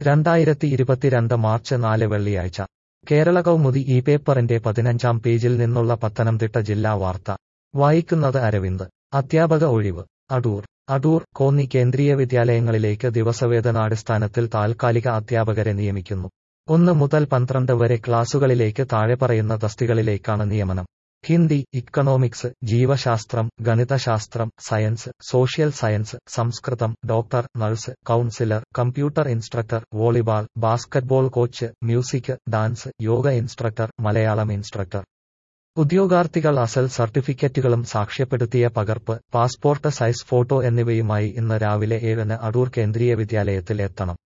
രണ്ടായിരത്തി ഇരുപത്തിരണ്ട് മാർച്ച് നാല് വെള്ളിയാഴ്ച കേരള കൗമുദി ഈ പേപ്പറിന്റെ പതിനഞ്ചാം പേജിൽ നിന്നുള്ള പത്തനംതിട്ട ജില്ലാ വാർത്ത വായിക്കുന്നത് അരവിന്ദ് അധ്യാപക ഒഴിവ് അടൂർ അടൂർ കോന്നി കേന്ദ്രീയ വിദ്യാലയങ്ങളിലേക്ക് ദിവസവേതനാടിസ്ഥാനത്തിൽ താൽക്കാലിക അധ്യാപകരെ നിയമിക്കുന്നു ഒന്ന് മുതൽ പന്ത്രണ്ട് വരെ ക്ലാസുകളിലേക്ക് താഴെ പറയുന്ന തസ്തികളിലേക്കാണ് നിയമനം ഹിന്ദി ഇക്കണോമിക്സ് ജീവശാസ്ത്രം ഗണിതശാസ്ത്രം science social science Sanskrit doctor nurse councillor computer instructor volleyball basketball coach music dance yoga instructor Malayalam instructor ഉദ്യോഗാർത്ഥികൾ അസൽ സർട്ടിഫിക്കറ്റുകളും സാക്ഷ്യപ്പെടുത്തിയ പകർപ്പ് പാസ്പോർട്ട് സൈസ് ഫോട്ടോ എന്നിവയുമായി ഇന്ന് രാവിലെ ഏഴിന് അടൂർ കേന്ദ്രീയ വിദ്യാലയത്തിൽ എത്തണം